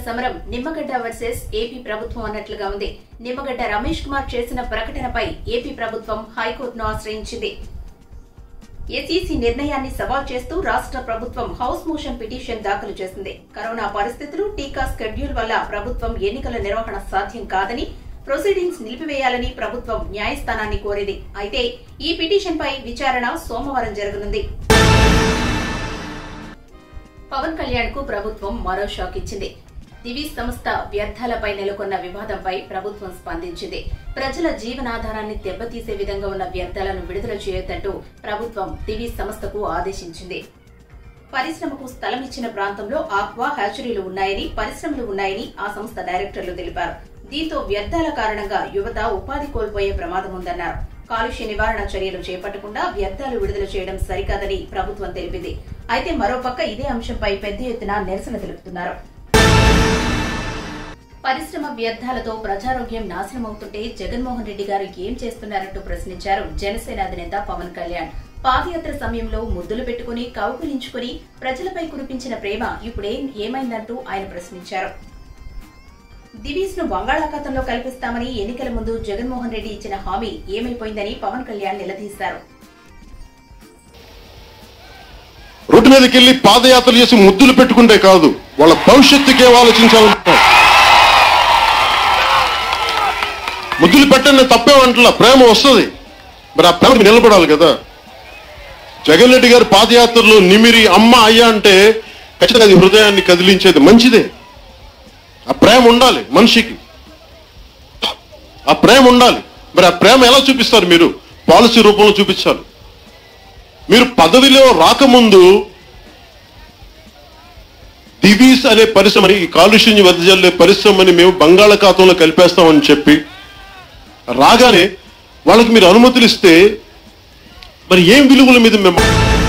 సమరం Nimmagadda versus AP ప్రభుత్వం అన్నట్లుగా ఉంది నిమ్మగడ్డ రమేష్ కుమార్ చేసిన ప్రకటనపై ఏపీ ప్రభుత్వం హైకోర్టును ఆశ్రయించింది ఎస్ఈసీ నిర్ణయాన్ని సవాల్ చేస్తూ రాష్ట్ర ప్రభుత్వం హౌస్ మోషన్ పిటిషన్ దాఖలు చేసింది కరోనా పరిస్థితులు టీకా స్కెడ్యూల్ వల్ల ప్రభుత్వం ఎన్నికల నిర్వహణ సాధ్యం కాదని ప్రొసీడింగ్స్ నిలిపివేయాలని ప్రభుత్వం న్యాయస్థానాన్ని కోరింది అయితే ఈ పిటిషన్ పై విచారణ సోమవారం జరగనుంది పవన్ కళ్యాణ్ కు ప్రభుత్వం మరో షాక్ ఇచ్చింది దివి సంస్థ వ్యర్థాలపై నెలకొన్న వివాదంపై ప్రభుత్వం స్పందించింది ప్రజల జీవనాధారాన్ని దెబ్బతీసే విధంగా ఉన్న వ్యర్థాలను విడుదల చేయొద్దంటూ ప్రభుత్వం దివి సంస్థకు ఆదేశించింది పరిశ్రమకు స్థలం ఇచ్చిన ప్రాంతంలో ఆక్వా హ్యాచరీలు ఉన్నాయని పరిశ్రమలు ఉన్నాయని ఆ సంస్థ డైరెక్టర్లు తెలిపారు దీంతో వ్యర్థాల కారణంగా యువత ఉపాధి కోల్పోయే ప్రమాదం ఉందన్నారు కాలుష్య నివారణ చర్యలు చేపట్టకుండా వ్యర్థాలు విడుదల చేయడం సరికాదని ప్రభుత్వం తెలిపింది అయితే మరోపక్క ఇదే అంశంపై పెద్ద ఎత్తున నిరసన తెలుపుతున్నారు పరిశ్రమ వ్యర్థాలతో ప్రజారోగ్యం నాశనమవుతుంటే జగన్మోహన్ రెడ్డి గారు ఏం చేస్తున్నారంటూ ప్రశ్నించారు జనసేన అధినేత పవన్ కళ్యాణ్ పాదయాత్ర సమయంలో ముద్దులు పెట్టుకుని కౌగులించుకుని ప్రజలపై కురిపించిన ప్రేమ ఇప్పుడేం ఏమైందంటూ ఆయన ప్రశ్నించారు దివీస్ ను బంగాళాఖాతంలో కల్పిస్తామని ఎన్నికల ముందు జగన్మోహన్ రెడ్డి ఇచ్చిన హామీ ఏమైపోయిందని పవన్ కళ్యాణ్ నిలదీశారు రోడ్డు మీదకి వెళ్ళి పాదయాత్రలు చేసి ముద్దులు పెట్టుకుంటే కాదు వాళ్ళ భవిష్యత్తుకే ఆలోచించాలనుకో ముద్దులు పెట్టండి తప్పేమంటలా ప్రేమ వస్తుంది మరి ఆ ప్రేమకి నిలబడాలి కదా జగన్ రెడ్డి గారి పాదయాత్రలో నిమిరి అమ్మ అయ్యా అంటే ఖచ్చితంగా అది హృదయాన్ని కదిలించేది మంచిదే ఆ ప్రేమ ఉండాలి మనిషికి ఆ ప్రేమ ఉండాలి మరి ఆ ప్రేమ ఎలా చూపిస్తారు మీరు పాలసీ రూపంలో చూపించాలి మీరు పదవిలో రాకముందు దివీస్ అనే పరిశ్రమని ఈ కాలుష్యం వెదజల్లే పరిశ్రమని మేము బంగాళాఖాతంలో కలిపేస్తామని చెప్పి రాగానే వాళ్ళకి మీరు అనుమతులు ఇస్తే మరి ఏం విలువల మీద మేము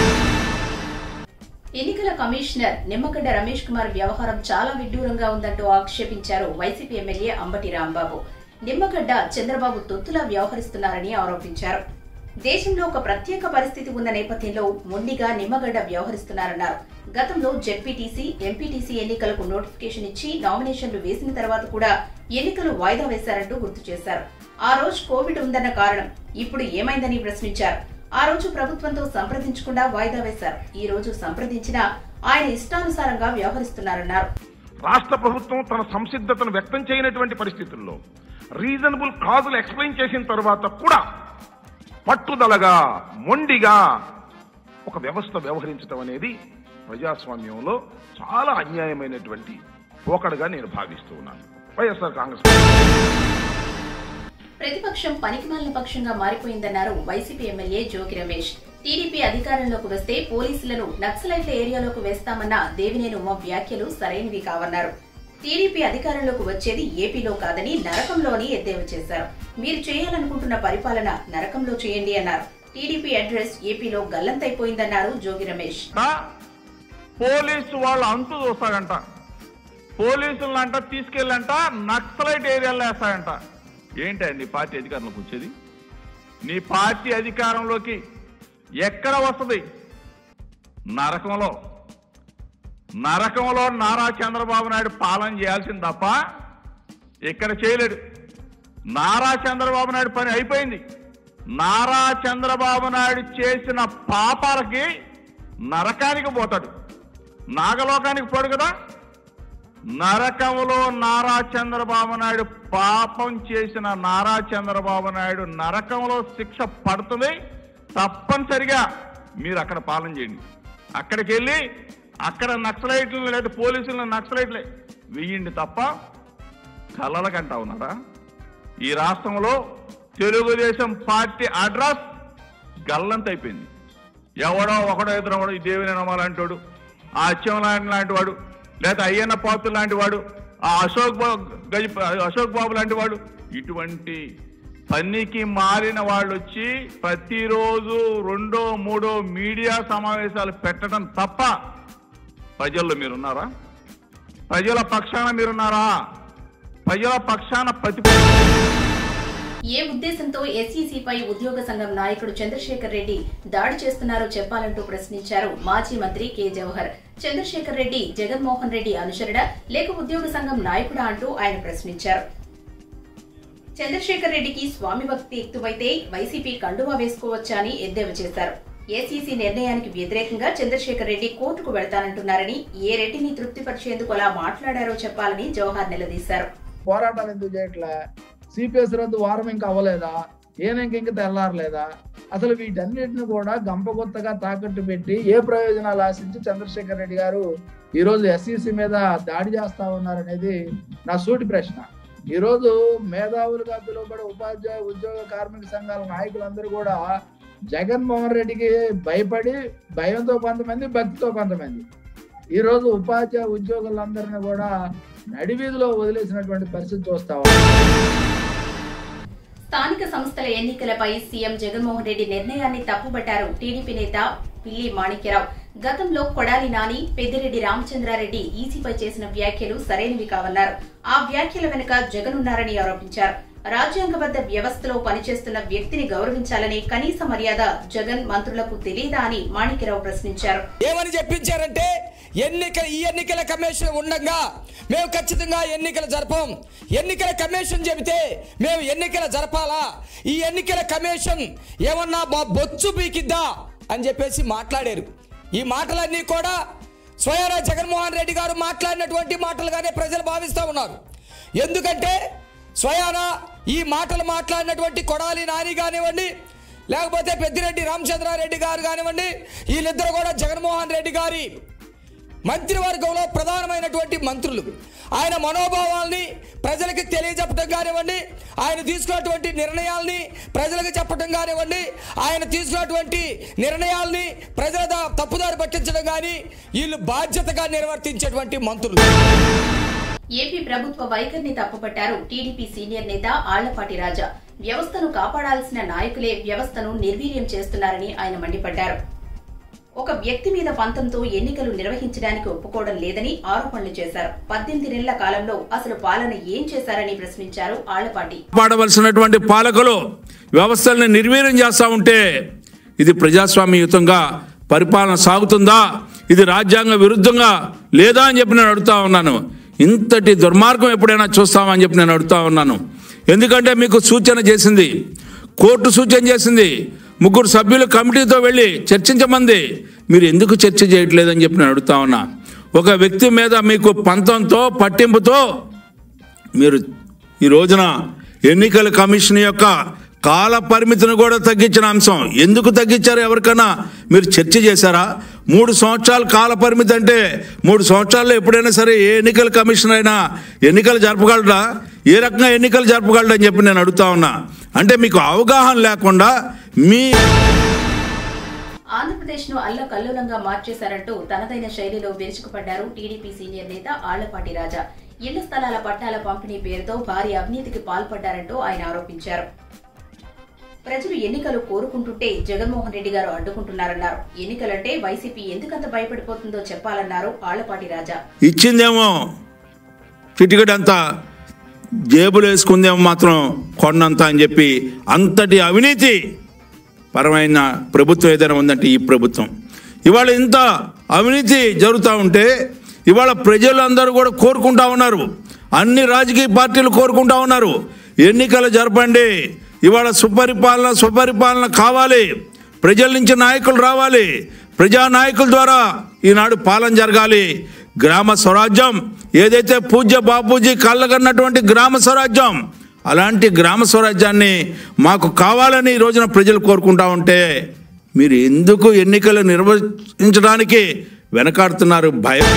ఎన్నికల కమిషనర్ నిమ్మగడ్డ రమేష్ కుమార్ వ్యవహారం చాలా విడ్డూరంగా ఉందంటూ ఆక్షేపించారు వైసీపీ ఎమ్మెల్యే అంబటి రాంబాబు నిమ్మగడ్డ చంద్రబాబు తొత్తులా వ్యవహరిస్తున్నారని ఆరోపించారు దేశంలో ఒక ప్రత్యేక పరిస్థితి ఉన్న నేపథ్యంలో మొండిగా నిమ్మగడ్డ వ్యవహరిస్తున్నారన్నారు గతంలో జెడ్పీటీసీ ఎంపీటీసీ ఎన్నికలకు నోటిఫికేషన్ ఇచ్చి నామినేషన్లు వేసిన తర్వాత కూడా ఎన్నికలు వాయిదా వేశారంటూ గుర్తు చేశారు ఆ రోజు కోవిడ్ ఉందన్న కారణం ఇప్పుడు ఏమైందని ప్రశ్నించారు ఆ రోజు ప్రభుత్వంతో సంప్రదించకుండా వాయిదా వేశారు ఈ రోజు సంప్రదించినా ఆయన ఇష్టానుసారంగా వ్యవహరిస్తున్నారన్నారు రాష్ట్ర ప్రభుత్వం తన సంసిద్ధతను వ్యక్తం చేయనటువంటి పరిస్థితుల్లో రీజనబుల్ కాజులు ఎక్స్ప్లెయిన్ చేసిన తర్వాత కూడా పట్టుదలగా మొండిగా ఒక వ్యవస్థ వ్యవహరించడం అనేది ప్రజాస్వామ్యంలో చాలా అన్యాయమైనటువంటి పోకడగా నేను భావిస్తూ ఉన్నాను వైఎస్ఆర్ కాంగ్రెస్ ప్రతిపక్షం పనికిమాలిన పక్షంగా మారిపోయిందన్నారు YCP MLA Jogi Ramesh TDP అధికారంలోకి వస్తే పోలీసులను నక్సలైట్ల ఏరియాలోకి వేస్తామన్న దేవినేని ఉమ వ్యాఖ్యలు సరైనవి కావన్నారు టీడీపీ అధికారంలోకి వచ్చేది ఏపీలో కాదని నరకంలోని ఎద్దేవా చేశారు మీరు చేయాలనుకుంటున్న పరిపాలన నరకంలో చేయండి అన్నారు టీడీపీ అడ్రస్ ఏపీలో గల్లంతైపోయిందన్నారు జోగి రమేష్ పోలీసు వాళ్ళు అంతు చూస్తాడంట పోలీసులంట తీసుకెళ్ళంట నక్సలైట్ ఏరియాలో వేస్తాడంట ఏంటి నీ పార్టీ అధికారంలోకి వచ్చేది నీ పార్టీ అధికారంలోకి ఎక్కడ వస్తుంది నరకంలో నరకంలో నారా చంద్రబాబు నాయుడు పాలన చేయాల్సింది తప్ప ఇక్కడ చేయలేడు నారా చంద్రబాబు నాయుడు పని అయిపోయింది నారా చంద్రబాబు నాయుడు చేసిన పాపాలకి నరకానికి పోతాడు నాగలోకానికి పోడు కదా నరకంలో నారా చంద్రబాబు నాయుడు పాపం చేసిన నారా చంద్రబాబు నాయుడు నరకంలో శిక్ష పడుతుంది తప్పనిసరిగా మీరు అక్కడ పాలన చేయండి అక్కడికి వెళ్ళి అక్కడ నక్సలైట్లు లేదా పోలీసులను నక్సలైట్లే వెయ్యండి తప్ప కలలకంటా ఉన్నారా ఈ రాష్ట్రంలో తెలుగుదేశం పార్టీ అడ్రస్ గల్లంతైపోయింది ఎవడో ఒకడో ఇద్దరు ఒకడో ఈ దేవిని నమ్మాలంటాడు ఆ అచ్చం లాంటి లాంటి వాడు లేదా అయ్యన్న పాత్ర లాంటి వాడు ఆ అశోక్ బాబు గజ అశోక్ బాబు లాంటి వాడు ఇటువంటి పనికి మారిన వాళ్ళు వచ్చి ప్రతిరోజు రెండో మూడో మీడియా సమావేశాలు పెట్టడం తప్ప ప్రజల్లో మీరున్నారా ప్రజల పక్షాన మీరున్నారా ప్రజల పక్షాన ప్రతి ఏ ఉద్దేశంతో ఎస్ఈసీపై ఉద్యోగ సంఘం నాయకుడు చంద్రశేఖర్ రెడ్డి దాడి చేస్తున్నారో చెప్పాలంటూ ప్రశ్నించారు మాజీ మంత్రి కె జవహర్ చంద్రశేఖర్ రెడ్డి జగన్మోహన్ రెడ్డి అనుచరుడ లేక ఉద్యోగ సంఘం నాయకుడా అంటూ ఆయన ప్రశ్నించారు చంద్రశేఖర్ రెడ్డికి స్వామి భక్తి ఎక్కువైతే వైసీపీ కండువా వేసుకోవచ్చా అని ఎద్దేవా చేశారు ఏసీసీ నిర్ణయానికి వ్యతిరేకంగా చంద్రశేఖర్ రెడ్డి కోర్టుకు వెళ్తానంటున్నారని ఏ రెడ్డిని తృప్తిపరిచేందుకు అలా మాట్లాడారో చెప్పాలని జవహర్ నిలదీశారు పోరాటాలు ఎందుకు చేయట్లే సిపిఎస్ రద్దు వారం ఇంకా అవ్వలేదా ఏనంక ఇంకా తెల్లారలేదా అసలు వీటన్నిటిని కూడా గంపగొత్తగా తాకట్టు పెట్టి ఏ ప్రయోజనాలు ఆశించి చంద్రశేఖర్ రెడ్డి గారు ఈ రోజు ఎస్ఈసి మీద దాడి చేస్తా ఉన్నారనేది నా సూటి ప్రశ్న ఈ రోజు మేధావులుగా పిలువబడే ఉపాధ్యాయ ఉద్యోగ కార్మిక సంఘాల నాయకులందరూ కూడా జగన్మోహన్ రెడ్డికి భయపడి భయంతో కొంతమంది భక్తితో కొంతమంది ఈ రోజు ఉపాధ్యాయ ఉద్యోగులందరినీ కూడా నడివీధిలో వదిలేసినటువంటి పరిస్థితి చూస్తా ఉన్నాం. స్థానిక సంస్థల ఎన్నికలపై సీఎం జగన్మోహన్ రెడ్డి నిర్ణయాన్ని తప్పుబట్టారు టీడీపీ నేత పిల్లి మాణిక్యరావు గతంలో కొడాలి నాని పెద్దిరెడ్డి రామచంద్రారెడ్డి ఈసీపై చేసిన వ్యాఖ్యలు సరైనవి కావన్నారు ఆ వ్యాఖ్యల వెనుక జగన్ ఉన్నారని ఆరోపించారు రాజ్యాంగబద్ద వ్యవస్థలో పనిచేస్తున్న వ్యక్తిని గౌరవించాలని కనీస మర్యాద జగన్ మంత్రులకు తెలియదా అని మాణిక్యరావు ప్రశ్నించారు ఏమని చెప్పించారంటే ఎన్నిక ఈ ఎన్నికల కమిషన్ ఉండగా మేము ఖచ్చితంగా ఎన్నికలు జరపం ఎన్నికల కమిషన్ చెబితే మేము ఎన్నికలు జరపాలా ఈ ఎన్నికల కమిషన్ ఏమన్నా మా బొచ్చు పీకిద్దా అని చెప్పేసి మాట్లాడారు ఈ మాటలన్నీ కూడా స్వయారా జగన్మోహన్ రెడ్డి గారు మాట్లాడినటువంటి మాటలుగానే ప్రజలు భావిస్తూ ఉన్నారు ఎందుకంటే స్వయానా ఈ మాటలు మాట్లాడినటువంటి కొడాలి నాని కానివ్వండి లేకపోతే పెద్దిరెడ్డి రామచంద్రారెడ్డి గారు కానివ్వండి వీళ్ళిద్దరు కూడా జగన్మోహన్ రెడ్డి గారి మంత్రివర్గంలో ప్రధానమైనటువంటి మంత్రులు ఆయన మనోభావాల్ని ప్రజలకు తెలియజెప్పడం కానివ్వండి ఆయన తీసుకున్నటువంటి నిర్ణయాల్ని ప్రజలకు చెప్పడం కానివ్వండి ఆయన తీసుకున్నటువంటి నిర్ణయాల్ని ప్రజల దా- తప్పుదారి పట్టించడం కానీ వీళ్ళు బాధ్యతగా నిర్వర్తించేటువంటి మంత్రులు ఏపీ ప్రభుత్వ వైఖరిని తప్పుపట్టారు టీడీపీ సీనియర్ నేత ఆళ్లపాటి రాజా వ్యవస్థను కాపాడాల్సిన నాయకులే వ్యవస్థను నిర్వీర్యం చేస్తున్నారని ఆయన మండిపడ్డారు ఒక వ్యక్తి మీద పంతంతో ఎన్నికలు నిర్వహించడానికి ఒప్పుకోవడం లేదని ఆరోపణలు చేశారు పద్దెనిమిది నెలల కాలంలో అసలు పాలన ఏం చేశారని ప్రశ్నించారు ఆళ్లపాటి కాపాడవలసినటువంటి పాలకులు వ్యవస్థల్ని నిర్వీర్యం చేస్తూ ఉంటే ఇది ప్రజాస్వామ్యయుతంగా పరిపాలన సాగుతుందా ఇది రాజ్యాంగ విరుద్ధంగా లేదా అని చెప్పి నేను అడుగుతా ఉన్నాను ఇంతటి దుర్మార్గం ఎప్పుడైనా చూస్తామని చెప్పి నేను అడుగుతా ఉన్నాను ఎందుకంటే మీకు సూచన చేసింది కోర్టు సూచన చేసింది ముగ్గురు సభ్యులు కమిటీతో వెళ్ళి చర్చించమంది మీరు ఎందుకు చర్చ చేయట్లేదని చెప్పి నేను అడుగుతా ఉన్నా ఒక వ్యక్తి మీద మీకు పంతంతో పట్టింపుతో మీరు ఈ రోజున ఎన్నికల కమిషన్ యొక్క కాల పరిమితిని కూడా తగ్గించిన అంశం ఎందుకు తగ్గించారు ఎవరికైనా మీరు చర్చ చేశారా మూడు సంవత్సరాల కాల పరిమితి అంటే మూడు సంవత్సరాల్లో ఎప్పుడైనా సరే ఏ ఎన్నికల కమిషన్ అయినా ఎన్నికలు జరపగలరా ఏ రకంగా ఎన్నికలు జరపగలరా అని చెప్పి నేను అడుగుతా ఉన్నా అంటే మీకు అవగాహన లేకుండా మీ ఆంధ్రప్రదేశ్ ను అల్లకల్లోలంగా మార్చేశారంటూ తనదైన శైలిలో విరుచుకుపడ్డారు టీడీపీ సీనియర్ నేత ఆళ్లపాటి రాజా ఇళ్ల స్థలాల పట్టాల పంపిణీ పేరుతో భారీ అవినీతికి పాల్పడ్డారంటూ ఆయన ఆరోపించారు ప్రజలు ఎన్నికలు కోరుకుంటుంటే జగన్మోహన్ రెడ్డి గారు అడ్డుకుంటున్నారన్నారు ఎన్నికలంటే వైసీపీ ఎందుకంత భయపడిపోతుందో చెప్పాలన్నారు ఆళ్లపాటి రాజా ఇచ్చిందేమో చిటికెట్ అంతా జేబులు వేసుకుందేమో మాత్రం కొండంత అని చెప్పి అంతటి అవినీతి పరమైన ప్రభుత్వం ఏదైనా ఉందంటే ఈ ప్రభుత్వం ఇవాళ ఇంత అవినీతి జరుగుతూ ఉంటే ఇవాళ ప్రజలందరూ కూడా కోరుకుంటా ఉన్నారు అన్ని రాజకీయ పార్టీలు కోరుకుంటా ఉన్నారు ఎన్నికలు జరపండి ఇవాళ సుపరిపాలన సుపరిపాలన కావాలి ప్రజల నుంచి నాయకులు రావాలి ప్రజా నాయకుల ద్వారా ఈనాడు పాలన జరగాలి గ్రామ స్వరాజ్యం ఏదైతే పూజ్య బాపూజీ కళ్ళగన్నటువంటి గ్రామ స్వరాజ్యం అలాంటి గ్రామ స్వరాజ్యాన్ని మాకు కావాలని ఈ రోజున ప్రజలు కోరుకుంటా ఉంటే మీరు ఎందుకు ఎన్నికలు నిర్వహించడానికి వెనకాడుతున్నారు భయం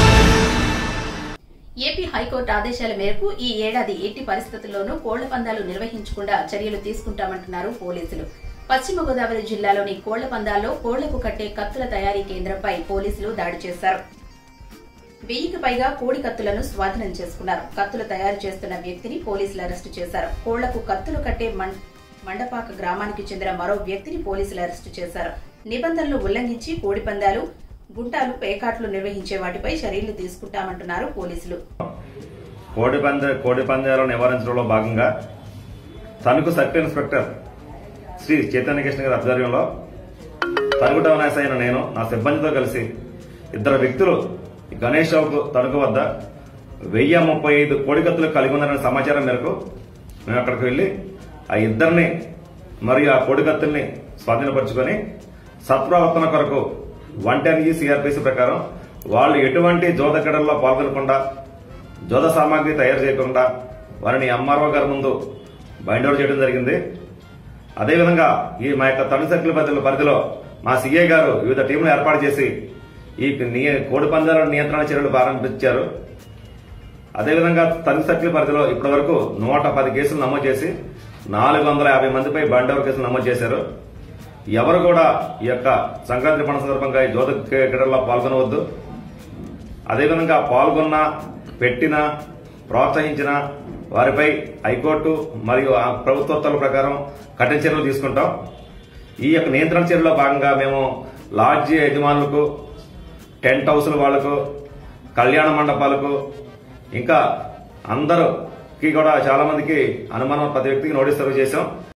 ఏపీ హైకోర్టు ఆదేశాల మేరకు ఈ ఏడాది ఎట్టి పరిస్థితుల్లోనూ కోళ్ల పందాలు నిర్వహించకుండా చర్యలు తీసుకుంటామంటున్నారు పోలీసులు పశ్చిమ గోదావరి జిల్లాలోని కోళ్ల పందాల్లో కోళ్లకు కట్టే కత్తుల తయారీ కేంద్రంపై పోలీసులు దాడి చేశారు వెయ్యికి పైగా కోడి కత్తులను స్వాధీనం చేసుకున్నారు కత్తులు తయారు చేస్తున్న వ్యక్తిని పోలీసులు అరెస్టు చేశారు కోళ్లకు కత్తులు కట్టే మం- మండపాక గ్రామానికి చెందిన మరో వ్యక్తిని పోలీసులు అరెస్టు చేశారు నిబంధనలు ఉల్లంఘించి కోడి పందాలు గుంటాలు పేకాట్లు నిర్వహించే వాటిపై చర్యలు తీసుకుంటామంటున్నారు పోలీసులు కోడి పంద కోడి పందాలను నివారించడంలో భాగంగా తణుకు సబ్ ఇన్స్పెక్టర్ శ్రీ చైతన్య కృష్ణ గారి ఆధ్వర్యంలో తణుకు టౌన్ ఎస్ఐ అయిన నేను నా సిబ్బందితో కలిసి ఇద్దరు వ్యక్తులు గణేష్ చౌక్ తణుకు వద్ద వెయ్యి ముప్పై ఐదు కోడికత్తులు కలిగి ఉందనే సమాచారం మేరకు మేము అక్కడికి వెళ్ళి ఆ ఇద్దరిని మరియు ఆ కోడికత్తుల్ని స్వాధీనపరుచుకొని సత్ప్రవర్తన కొరకు వన్ టెన్ ఈ సిఆర్పిసి ప్రకారం వాళ్ళు ఎటువంటి జోదకడల్లో పాల్గొనకుండా జోద సామాగ్రి తయారు చేయకుండా వారిని ఎంఆర్ఓ గారి ముందు బైండ్ అవుట్ చేయడం జరిగింది అదేవిధంగా ఈ మా యొక్క తణు సర్కిల్ పరిధిలో పరిధిలో మా సీఏ గారు వివిధ టీంలు ఏర్పాటు చేసి ఈ నియ- కోడి పందాల నియంత్రణ చర్యలు ప్రారంభించారు అదేవిధంగా తణు సర్కిల్ పరిధిలో ఇప్పటి వరకు నూట పది కేసులు నమోదు చేసి నాలుగు వందల యాభై మందిపై బండవర్ కేసులు నమోదు చేశారు ఎవరు కూడా ఈ యొక్క సంక్రాంతి పండుగ సందర్భంగా ఈ జోద క్రీడల్లో పాల్గొనవద్దు అదేవిధంగా పాల్గొన్న పెట్టిన ప్రోత్సహించిన వారిపై హైకోర్టు మరియు ఆ ప్రభుత్వోత్తర్వుల ప్రకారం కఠిన చర్యలు తీసుకుంటాం ఈ యొక్క నియంత్రణ చర్యలో భాగంగా మేము లాడ్జ్ యజమానులకు టెంట్ హౌస్ల వాళ్లకు కళ్యాణ మండపాలకు ఇంకా అందరికి కూడా చాలా మందికి అనుమానం ప్రతి వ్యక్తికి నోటీస్ సర్వ్ చేశాం